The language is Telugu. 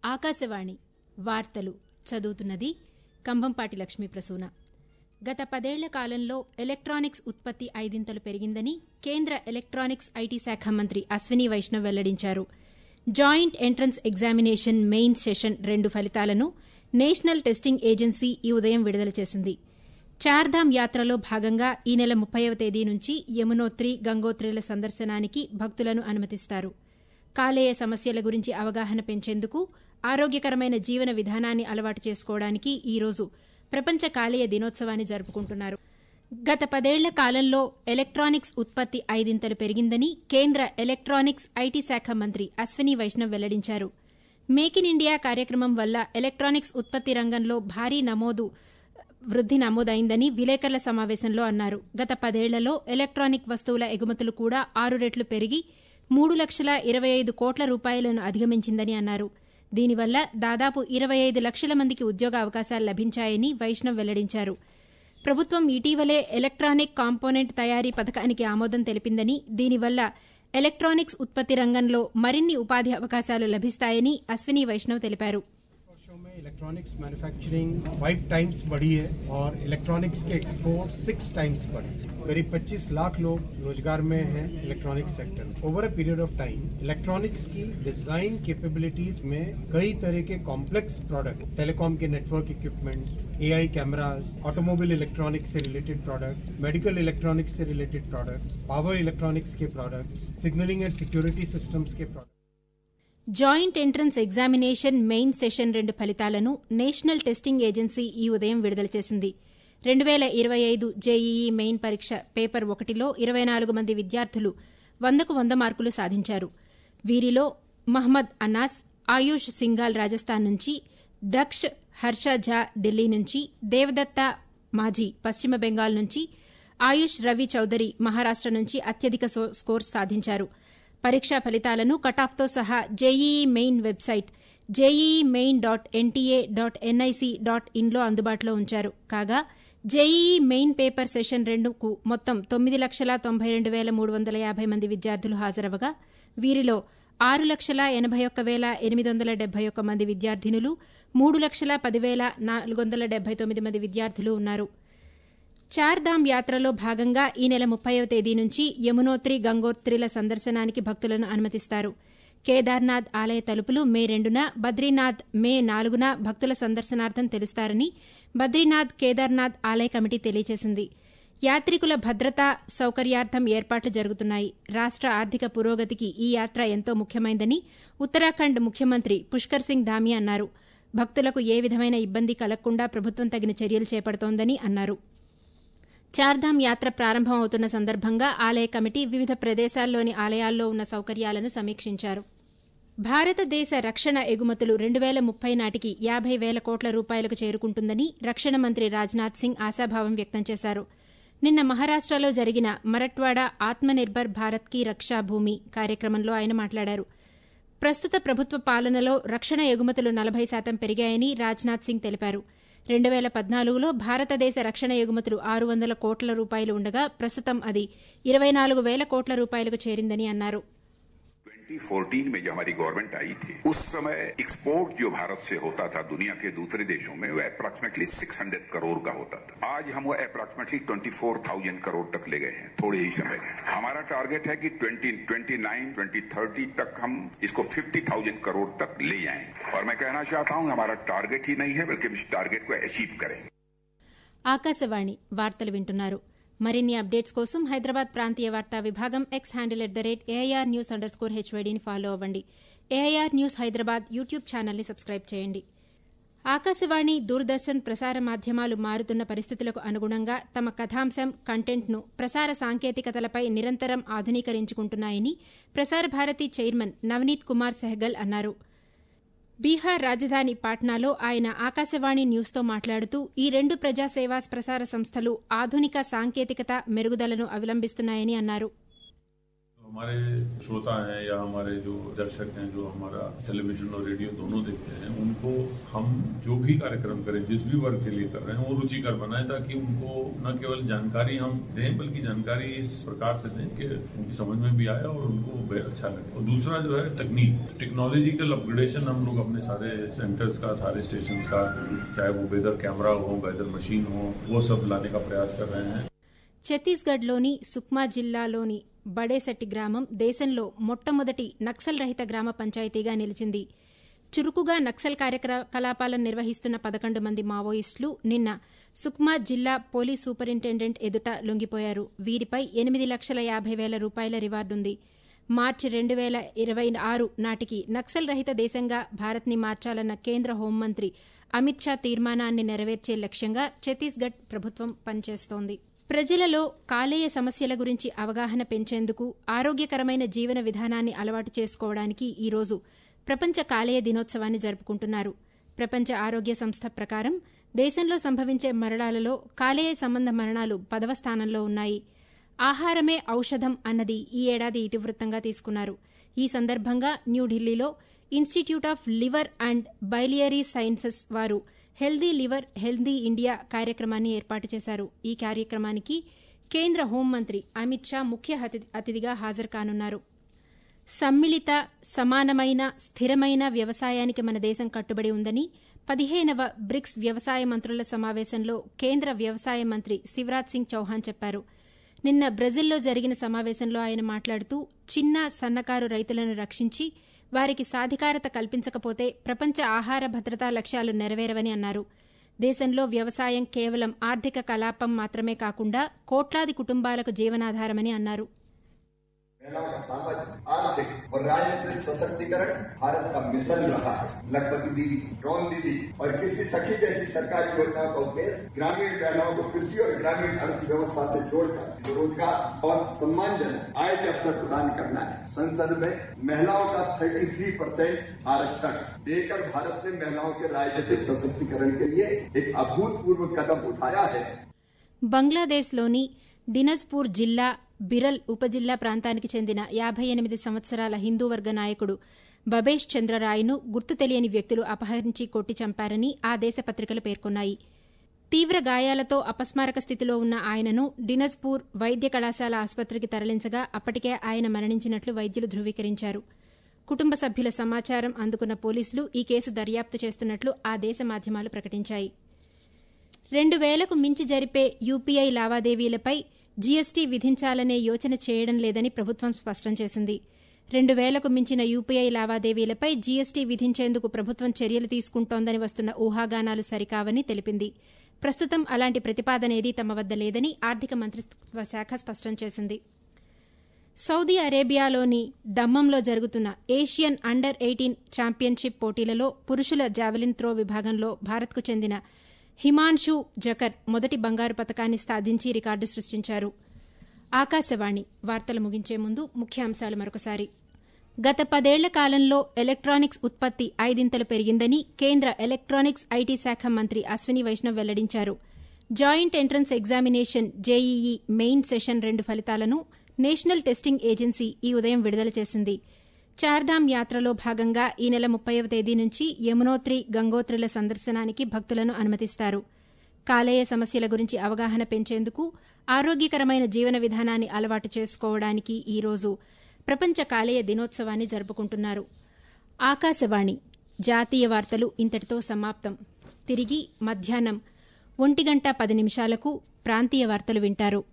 ఆకాశవాణి వార్తలు చదువుతున్నది కంభంపాటి లక్ష్మీ ప్రసూన గత పదేళ్ల కాలంలో ఎలక్ట్రానిక్స్ ఉత్పత్తి ఐదింతలు పెరిగిందని కేంద్ర ఎలక్ట్రానిక్స్ ఐటీ శాఖ మంత్రి అశ్విని వైష్ణవ్ వెల్లడించారు joint entrance examination main session రెండు ఫలితాలను నేషనల్ టెస్టింగ్ ఏజెన్సీ ఈ ఉదయం విడుదల చేసింది చార్ధామ్ యాత్రలో భాగంగా ఈ నెల ముప్పైవ తేదీ నుంచి యమునోత్రి గంగోత్రిల సందర్శనానికి భక్తులను అనుమతిస్తారు కాలేయ సమస్యల గురించి అవగాహన పెంచేందుకు ఆరోగ్యకరమైన జీవన విధానాన్ని అలవాటు చేసుకోవడానికి ఈ రోజు ప్రపంచ కాలేయ దినోత్సవాన్ని జరుపుకుంటున్నారు గత పదేళ్ల కాలంలో ఎలక్ట్రానిక్స్ ఉత్పత్తి ఐదింతలు పెరిగిందని కేంద్ర ఎలక్ట్రానిక్స్ ఐటీ శాఖ మంత్రి అశ్విని వైష్ణవ్ వెల్లడించారు మేక్ ఇన్ ఇండియా కార్యక్రమం వల్ల ఎలక్ట్రానిక్స్ ఉత్పత్తి రంగంలో భారీ నమోదు వృద్ది నమోదైందని విలేకరుల సమావేశంలో అన్నారు గత పదేళ్లలో ఎలక్ట్రానిక్ వస్తువుల ఎగుమతులు కూడా ఆరు రెట్లు పెరిగి మూడు లక్షల ఇరవై ఐదు కోట్ల రూపాయలను అధిగమించిందని అన్నారు దీనివల్ల దాదాపు ఇరవై ఐదు లక్షల మందికి ఉద్యోగ అవకాశాలు లభించాయని వైష్ణవ్ వెల్లడించారు ప్రభుత్వం ఇటీవలే ఎలక్ట్రానిక్ కాంపోనెంట్ తయారీ పథకానికి ఆమోదం తెలిపిందని దీనివల్ల ఎలక్ట్రానిక్స్ ఉత్పత్తి రంగంలో మరిన్ని ఉపాధి అవకాశాలు లభిస్తాయని అశ్విని వైష్ణవ్ తెలిపారు वर्षों में इलेक्ट्रॉनिक्स मैन्युफैक्चरिंग फाइव टाइम्स बढ़ी है और इलेक्ट्रॉनिक्स के एक्सपोर्ट सिक्स टाइम्स बढ़े करीब 25 लाख लोग रोजगार में हैं electronics sector over a period of time electronics की डिजाइन कैपेबिलिटीज में कई तरह के कॉम्प्लेक्स प्रोडक्ट टेलीकॉम के network equipment AI cameras automobile electronics से रिलेटेड प्रोडक्ट मेडिकल इलेक्ट्रॉनिक्स से रिलेटेड प्रोडक्ट्स पावर इलेक्ट्रॉनिक्स के products signalling and security systems के product joint entrance examination main session రెండు ఫలితాలను నేషనల్ టెస్టింగ్ ఏజెన్సీ ఈ ఉదయం విడుదల చేసింది రెండు వేల ఇరవై ఐదు జేఈఈ మెయిన్ పరీక్ష పేపర్ ఒకటిలో ఇరవై నాలుగు మంది విద్యార్థులు వందకు వంద మార్కులు సాధించారు వీరిలో మహ్మద్ అనాస్ ఆయుష్ సింఘాల్ రాజస్థాన్ నుంచి దక్ష్ హర్ష ఝా ఢిల్లీ నుంచి దేవదత్త మాజీ పశ్చిమ బెంగాల్ నుంచి ఆయుష్ రవి చౌదరి మహారాష్ట నుంచి అత్యధిక స్కోర్ సాధించారు పరీక్షా ఫలితాలను కటాఫ్తో సహా JEE main website JEE main dot NTA dot NIC dot ఇన్లో అందుబాటులో ఉంచారు కాగా జేఈఈ మెయిన్ పేపర్ సెషన్ రెండుకు మొత్తం తొమ్మిది లక్షల తొంభై రెండు వేల మూడు వందల యాభై మంది విద్యార్థులు హాజరవగా వీరిలో ఆరు లక్షల ఎనభై ఒక్క వేల ఎనిమిది వందల డెబ్బై ఒక్క మంది విద్యార్థినులు మూడు లక్షల పదివేల నాలుగు వందల డెబ్బై తొమ్మిది మంది విద్యార్థులు ఉన్నారు చార్ధామ్ యాత్రలో భాగంగా ఈ నెల ముప్పైవ తేదీ నుంచి యమునోత్రి గంగోత్రిల సందర్శనానికి భక్తులను అనుమతిస్తారు కేదార్నాథ్ ఆలయ తలుపులు మే రెండున బద్రీనాథ్ మే నాలుగున భక్తుల సందర్శనార్థం తెలుస్తారని బద్రీనాథ్ కేదార్నాథ్ ఆలయ కమిటీ తెలియజేసింది యాత్రికుల భద్రతా సౌకర్యార్థం ఏర్పాట్లు జరుగుతున్నాయి రాష్ట ఆర్థిక పురోగతికి ఈ యాత్ర ఎంతో ముఖ్యమైందని ఉత్తరాఖండ్ ముఖ్యమంత్రి పుష్కర్ సింగ్ ధామి అన్నారు భక్తులకు ఏ విధమైన ఇబ్బంది కలగకుండా ప్రభుత్వం తగిన చర్యలు చేపడుతోందని అన్నారు చార్ధామ్ యాత్ర ప్రారంభం అవుతున్న సందర్భంగా ఆలయ కమిటీ వివిధ ప్రదేశాల్లోని ఆలయాల్లో ఉన్న సౌకర్యాలను సమీక్షించారు భారతదేశ రక్షణ ఎగుమతులు రెండు వేల ముప్పై నాటికి యాభై వేల కోట్ల రూపాయలకు చేరుకుంటుందని రక్షణ మంత్రి రాజ్నాథ్ సింగ్ ఆశాభావం వ్యక్తం చేశారు నిన్న మహారాష్టలో జరిగిన మరట్వాడ ఆత్మనిర్భర్ భారత్ కి రక్షా భూమి కార్యక్రమంలో ఆయన మాట్లాడారు ప్రస్తుత ప్రభుత్వ పాలనలో రక్షణ ఎగుమతులు నలభై శాతం పెరిగాయని రాజ్నాథ్ సింగ్ తెలిపారు రెండు వేల పద్నాలుగులో భారతదేశ రక్షణ ఎగుమతులు ఆరు వందల కోట్ల రూపాయలు ఉండగా ప్రస్తుతం అది ఇరవై నాలుగు వేల కోట్ల రూపాయలకు చేరిందని అన్నారు 2014 में जब हमारी गवर्नमेंट आई थी उस समय एक्सपोर्ट जो भारत से होता था दुनिया के दूसरे देशों में वो अप्रोक्सीमेटली 600 करोड़ का होता था आज हम वो अप्रोक्सीमेटली 24,000 करोड़ तक ले गए हैं थोड़े ही समय में हमारा टारगेट है कि 20, 29, 2030 तक हम इसको 50,000 करोड़ तक ले जाएं और मैं कहना चाहता हूं हमारा टारगेट ही नहीं है बल्कि हम इस टारगेट को अचीव करेंगे ఆకాశవాణి వార్తలు వింటున్నారు మరిన్ని అప్డేట్స్ కోసం హైదరాబాద్ ప్రాంతీయ వార్తా విభాగం X handle at the rate AIR news underscore హెచ్వైడీని ఫాలో అవ్వండి ఏఐఆర్ న్యూస్ హైదరాబాద్ యూట్యూబ్ ఛానల్ని సబ్స్క్రైబ్ చేయండి ఆకాశవాణి దూరదర్శన్ ప్రసార మాధ్యమాలు మారుతున్న పరిస్థితులకు అనుగుణంగా తమ కథాంశం కంటెంట్ను ప్రసార సాంకేతికతలపై నిరంతరం ఆధునీకరించుకుంటున్నాయని ప్రసార భారతి చైర్మన్ నవనీత్ కుమార్ సెహగల్ అన్నారు బీహార్ రాజధాని పాట్నాలో ఆయన ఆకాశవాణి న్యూస్తో మాట్లాడుతూ ఈ రెండు ప్రజాసేవా ప్రసార సంస్థలు ఆధునిక సాంకేతికత మెరుగుదలను అవలంబిస్తున్నాయని అన్నారు हमारे श्रोता हैं या हमारे जो दर्शक हैं जो हमारा टेलीविजन और रेडियो दोनों देखते हैं उनको हम जो भी कार्यक्रम करें जिस भी वर्ग के लिए कर रहे हैं वो रुचिकर बनाए ताकि उनको न केवल जानकारी हम दें बल्कि जानकारी इस प्रकार से दें कि उनकी समझ में भी आए और उनको बेहद अच्छा लगे और दूसरा जो है तकनीक टेक्नोलॉजिकल अपग्रेडेशन हम लोग अपने सारे सेंटर्स का सारे स्टेशन का चाहे वो वेदर कैमरा हो वेदर मशीन हो वो सब लाने का प्रयास कर रहे हैं ఛత్తీస్గఢ్లోని సుక్మా జిల్లాలోని బడేసట్టి గ్రామం దేశంలో మొట్టమొదటి నక్సల్ రహిత గ్రామ పంచాయతీగా నిలిచింది చురుకుగా నక్సల్ కార్యకలాపాలను నిర్వహిస్తున్న పదకొండు మంది మావోయిస్టులు నిన్న సుక్మా జిల్లా పోలీస్ సూపరింటెండెంట్ ఎదుట లొంగిపోయారు వీరిపై ఎనిమిది లక్షల యాభై వేల రూపాయల రివార్డుంది మార్చి రెండు వేల ఇరవై ఆరు నాటికి నక్సల్ రహిత దేశంగా భారత్ని మార్చాలన్న కేంద్ర హోంమంత్రి అమిత్ షా తీర్మానాన్ని నెరవేర్చే లక్ష్యంగా ఛత్తీస్గఢ్ ప్రభుత్వం పనిచేస్తోంది ప్రజలలో కాలేయ సమస్యల గురించి అవగాహన పెంచేందుకు ఆరోగ్యకరమైన జీవన విధానాన్ని అలవాటు చేసుకోవడానికి ఈరోజు ప్రపంచ కాలేయ దినోత్సవాన్ని జరుపుకుంటున్నారు ప్రపంచ ఆరోగ్య సంస్థ ప్రకారం దేశంలో సంభవించే మరణాలలో కాలేయ సంబంధ మరణాలు పదవ స్థానంలో ఉన్నాయి ఆహారమే ఔషధం అన్నది ఈ ఏడాది ఇతివృత్తంగా తీసుకున్నారు ఈ సందర్భంగా న్యూఢిల్లీలో institute of liver and biliary sciences వారు హెల్దీ లివర్ హెల్దీ ఇండియా కార్యక్రమాన్ని ఏర్పాటు చేశారు ఈ కార్యక్రమానికి కేంద్ర హోంమంత్రి అమిత్ షా ముఖ్య అతిథిగా హాజరు కానున్నారు సమ్మిళిత సమానమైన స్థిరమైన వ్యవసాయానికి మన దేశం కట్టుబడి ఉందని పదిహేనవ బ్రిక్స్ వ్యవసాయ మంత్రుల సమావేశంలో కేంద్ర వ్యవసాయ మంత్రి శివరాజ్ సింగ్ చౌహాన్ చెప్పారు నిన్న బ్రెజిల్లో జరిగిన సమావేశంలో ఆయన మాట్లాడుతూ చిన్న సన్నకారు రైతులను రక్షించి వారికి సాధికారత కల్పించకపోతే ప్రపంచ ఆహార భద్రతా లక్ష్యాలు నెరవేరవని అన్నారు దేశంలో వ్యవసాయం కేవలం ఆర్థిక కలాపం మాత్రమే కాకుండా కోట్లాది కుటుంబాలకు జీవనాధారమని అన్నారు महिलाओं का सामाजिक आर्थिक और राजनीतिक सशक्तिकरण भारत का मिशन रहा है लखपति दीदी ड्रोन दीदी और किसी सखी जैसी सरकारी योजनाओं का उद्देश्य ग्रामीण महिलाओं को कृषि और ग्रामीण अर्थव्यवस्था से जोड़कर रोजगार और सम्मानजनक आय के अवसर प्रदान करना है संसद में महिलाओं का 33 परसेंट आरक्षण देकर भारत ने महिलाओं के राजनीतिक सशक्तिकरण के लिए एक अभूतपूर्व कदम उठाया है బంగ్లాదేశ్లోని దినజ్పూర్ జిల్లా బిరల్ ఉపజిల్లా ప్రాంతానికి చెందిన యాభై ఎనిమిది సంవత్సరాల హిందూ వర్గ నాయకుడు బబేష్ చంద్రరాయ్ను గుర్తు తెలియని వ్యక్తులు అపహరించి కొట్టి చంపారని ఆ దేశ పత్రికలు పేర్కొన్నాయి తీవ్ర గాయాలతో అపస్మారక స్థితిలో ఉన్న ఆయనను డినజ్పూర్ వైద్య కళాశాల ఆసుపత్రికి తరలించగా అప్పటికే ఆయన మరణించినట్లు వైద్యులు ధృవీకరించారు కుటుంబ సభ్యుల సమాచారం అందుకున్న పోలీసులు ఈ కేసు దర్యాప్తు చేస్తున్నట్లు ఆ దేశ మాధ్యమాలు ప్రకటించాయి రెండు వేలకు మించి జరిపే యూపీఐ లావాదేవీలపై జీఎస్టీ విధించాలనే యోచన చేయడం లేదని ప్రభుత్వం స్పష్టం చేసింది రెండు వేలకు మించిన యూపీఐ లావాదేవీలపై జీఎస్టీ విధించేందుకు ప్రభుత్వం చర్యలు తీసుకుంటోందని వస్తున్న ఊహాగానాలు సరికావని తెలిపింది ప్రస్తుతం అలాంటి ప్రతిపాదనేదీ తమ వద్ద లేదని ఆర్థిక మంత్రిత్వ శాఖ స్పష్టం చేసింది సౌదీ అరేబియాలోని దమ్మంలో జరుగుతున్న ఏషియన్ అండర్ ఎయిటీన్ ఛాంపియన్షిప్ పోటీలలో పురుషుల జావెలిన్ త్రో విభాగంలో భారత్కు చెందిన హిమాన్షు జకర్ మొదటి బంగారు పతకాన్ని సాధించి రికార్డు సృష్టించారు ఆకాశవాణి వార్తలు ముగించే ముందు ముఖ్యాంశాలు మరొకసారి గత పదేళ్ల కాలంలో ఎలక్ట్రానిక్స్ ఉత్పత్తి ఐదింతలు పెరిగిందని కేంద్ర ఎలక్ట్రానిక్స్ ఐటీ శాఖ మంత్రి అశ్విని వైష్ణవ్ వెల్లడించారు joint entrance examination JEE main session రెండు ఫలితాలను నేషనల్ టెస్టింగ్ ఏజెన్సీ ఈ ఉదయం విడుదల చేసింది చార్ధామ్ యాత్రలో భాగంగా ఈ నెల ముప్పైవ తేదీ నుంచి యమునోత్రి గంగోత్రిల సందర్శనానికి భక్తులను అనుమతిస్తారు కాలేయ సమస్యల గురించి అవగాహన పెంచేందుకు ఆరోగ్యకరమైన జీవన విధానాన్ని అలవాటు చేసుకోవడానికి ఈరోజు ప్రపంచ కాలేయ దినోత్సవాన్ని జరుపుకుంటున్నారు ఆకాశవాణి జాతీయ వార్తలు ఇంతటితో సమాప్తం తిరిగి మధ్యాహ్నం ఒంటి గంట పది నిమిషాలకు ప్రాంతీయ వార్తలు వింటారు